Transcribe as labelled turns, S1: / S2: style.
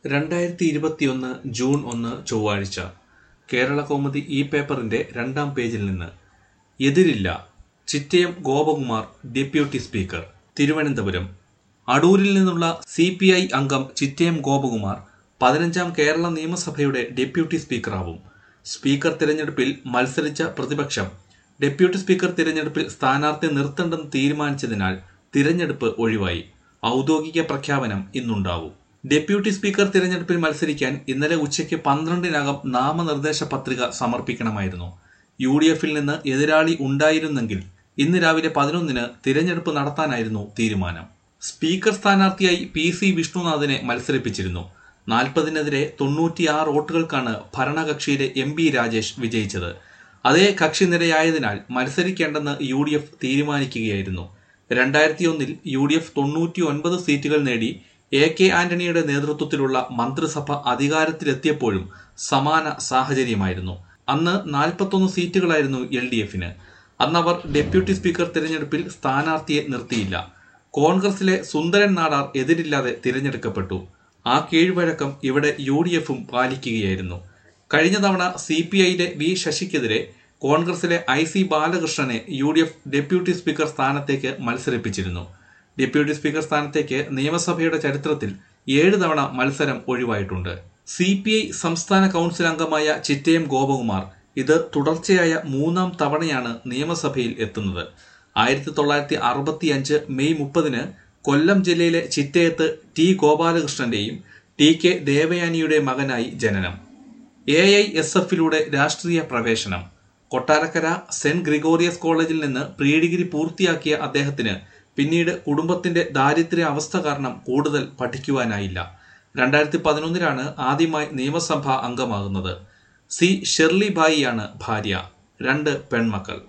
S1: രണ്ടായിരത്തി ഇരുപത്തിയൊന്ന് ജൂൺ ഒന്ന് ചൊവ്വാഴ്ച കേരള കൗമുദി ഈ പേപ്പറിന്റെ രണ്ടാം പേജിൽ നിന്ന് എതിരില്ല ചിറ്റയം ഗോപകുമാർ ഡെപ്യൂട്ടി സ്പീക്കർ തിരുവനന്തപുരം അടൂരിൽ നിന്നുള്ള സി പി ഐ അംഗം ചിറ്റയം ഗോപകുമാർ പതിനഞ്ചാം കേരള നിയമസഭയുടെ ഡെപ്യൂട്ടി സ്പീക്കറാവും സ്പീക്കർ തിരഞ്ഞെടുപ്പിൽ മത്സരിച്ച പ്രതിപക്ഷം ഡെപ്യൂട്ടി സ്പീക്കർ തിരഞ്ഞെടുപ്പിൽ സ്ഥാനാർത്ഥി നിർത്തേണ്ടെന്ന് തീരുമാനിച്ചതിനാൽ തിരഞ്ഞെടുപ്പ് ഒഴിവായി ഔദ്യോഗിക പ്രഖ്യാപനം ഇന്നുണ്ടാവും ഡെപ്യൂട്ടി സ്പീക്കർ തിരഞ്ഞെടുപ്പിൽ മത്സരിക്കാൻ ഇന്നലെ ഉച്ചയ്ക്ക് പന്ത്രണ്ടിനകം നാമനിർദ്ദേശ പത്രിക സമർപ്പിക്കണമായിരുന്നു യു ഡി എഫിൽ നിന്ന് എതിരാളി ഉണ്ടായിരുന്നെങ്കിൽ ഇന്ന് രാവിലെ പതിനൊന്നിന് തിരഞ്ഞെടുപ്പ് നടത്താനായിരുന്നു തീരുമാനം സ്പീക്കർ സ്ഥാനാർത്ഥിയായി പി സി വിഷ്ണുനാഥിനെ മത്സരിപ്പിച്ചിരുന്നു നാൽപ്പതിനെതിരെ തൊണ്ണൂറ്റിയാറ് വോട്ടുകൾക്കാണ് ഭരണകക്ഷിയിലെ എം ബി രാജേഷ് വിജയിച്ചത് അതേ കക്ഷി നിരയായതിനാൽ മത്സരിക്കേണ്ടെന്ന് യു ഡി എഫ് തീരുമാനിക്കുകയായിരുന്നു രണ്ടായിരത്തി ഒന്നിൽ യു ഡി എഫ് തൊണ്ണൂറ്റി ഒൻപത് സീറ്റുകൾ നേടി എ കെ ആന്റണിയുടെ നേതൃത്വത്തിലുള്ള മന്ത്രിസഭ അധികാരത്തിലെത്തിയപ്പോഴും സമാന സാഹചര്യമായിരുന്നു അന്ന് നാൽപ്പത്തൊന്ന് സീറ്റുകളായിരുന്നു എൽ ഡി എഫിന് അന്ന് അവർ ഡെപ്യൂട്ടി സ്പീക്കർ തിരഞ്ഞെടുപ്പിൽ സ്ഥാനാർത്ഥിയെ നിർത്തിയില്ല കോൺഗ്രസിലെ സുന്ദരൻ നാടാർ എതിരില്ലാതെ തിരഞ്ഞെടുക്കപ്പെട്ടു ആ കീഴ്വഴക്കം ഇവിടെ യു ഡി എഫും പാലിക്കുകയായിരുന്നു കഴിഞ്ഞ തവണ സി പി ഐയിലെ വി ശശിക്കെതിരെ കോൺഗ്രസിലെ ഐ സി ബാലകൃഷ്ണനെ U D F deputy speaker സ്ഥാനത്തേക്ക് മത്സരിപ്പിച്ചിരുന്നു ഡെപ്യൂട്ടി സ്പീക്കർ സ്ഥാനത്തേക്ക് നിയമസഭയുടെ ചരിത്രത്തിൽ ഏഴ് തവണ മത്സരം ഒഴിവായിട്ടുണ്ട് സി പി ഐ സംസ്ഥാന കൗൺസിൽ അംഗമായ ചിറ്റയം ഗോപകുമാർ ഇത് തുടർച്ചയായ മൂന്നാം തവണയാണ് നിയമസഭയിൽ എത്തുന്നത് ആയിരത്തി തൊള്ളായിരത്തി അറുപത്തി അഞ്ച് മെയ് മുപ്പതിന് കൊല്ലം ജില്ലയിലെ ചിറ്റയത്ത് ടി ഗോപാലകൃഷ്ണന്റെയും ടി കെ ദേവയാനിയുടെ മകനായി ജനനം എ ഐ എസ് എഫിലൂടെ രാഷ്ട്രീയ പ്രവേശനം കൊട്ടാരക്കര സെന്റ് ഗ്രിഗോറിയസ് കോളേജിൽ നിന്ന് പ്രീ ഡിഗ്രി പൂർത്തിയാക്കിയ അദ്ദേഹത്തിന് പിന്നീട് കുടുംബത്തിന്റെ ദാരിദ്ര്യ അവസ്ഥ കാരണം കൂടുതൽ പഠിക്കുവാനായില്ല രണ്ടായിരത്തി പതിനൊന്നിലാണ് ആദ്യമായി നിയമസഭാ അംഗമാകുന്നത് സി ഷെർലി ബായിയാണ് ഭാര്യ രണ്ട് പെൺമക്കൾ